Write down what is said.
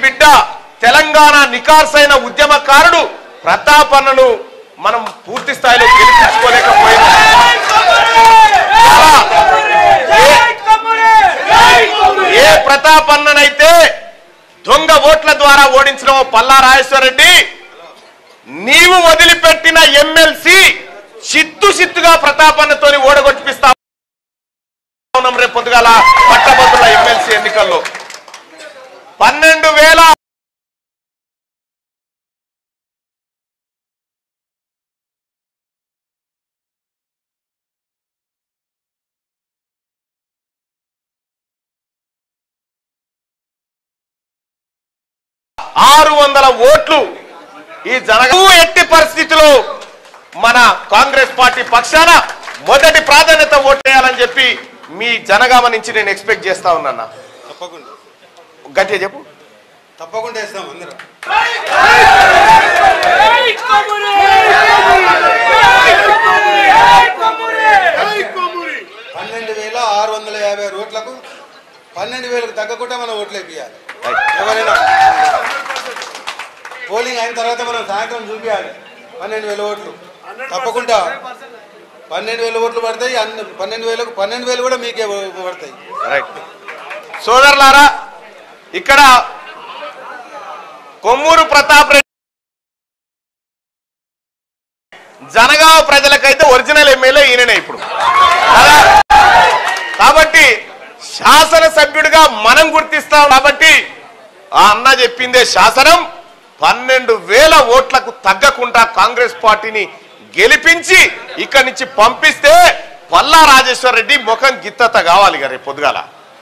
బిడ్డ తెలంగాణ నికార్సైన ఉద్యమకారుడు ప్రతాపన్నను మనం పూర్తి స్థాయిలో గెలిపించుకోలేకపోయినా ఏ ప్రతాపన్ననైతే దొంగ ఓట్ల ద్వారా ఓడించిన ఓ పల్లా రాజేశ్వరరెడ్డి నీవు వదిలిపెట్టిన ఎమ్మెల్సీ చిత్తు చిత్తుగా ప్రతాపన్నతోని ఓడగొట్టిపిస్తా ఉన్నాం రేపు పొద్దుగాల పట్టభద్రుల ఎమ్మెల్సీ ఎన్నికల్లో పన్నెండు వేల ఆరు వందల ఓట్లు ఈ జనగ ఎట్టి పరిస్థితిలో మన కాంగ్రెస్ పార్టీ పక్షాన మొదటి ప్రాధాన్యత ఓటేయాలని చెప్పి మీ జనగామ నుంచి నేను ఎక్స్పెక్ట్ చేస్తా ఉన్నా తప్పకుండా గట్టిగా చెప్పు తప్పకుండా వేస్తాం అందరం పన్నెండు వేల ఆరు వందల యాభై ఓట్లకు పన్నెండు వేలకు తగ్గకుండా మనం ఓట్లు వేపియాలి ఎవరైనా పోలింగ్ అయిన తర్వాత మనం సాయంత్రం చూపించాలి పన్నెండు వేల ఓట్లు తప్పకుండా పన్నెండు వేల ఓట్లు పడతాయి అన్ని పన్నెండు వేలకు పన్నెండు వేలు కూడా మీకే పడతాయి రైట్ సోదరులారా ఇక్కడ కొమ్మూరు ప్రతాప్ రెడ్డి జనగామ ప్రజలకైతే ఒరిజినల్ ఎమ్మెల్యే ఈయననే ఇప్పుడు కదా? కాబట్టి శాసనసభ్యుడిగా మనం గుర్తిస్తాం కాబట్టి ఆ అన్న చెప్పిందే శాసనం పన్నెండు వేల ఓట్లకు తగ్గకుండా కాంగ్రెస్ పార్టీని గెలిపించి ఇక్కడి నుంచి పంపిస్తే పల్లా రాజేశ్వర రెడ్డి ముఖం గిత్తత కావాలి ఇక రేపు పొద్దుగాల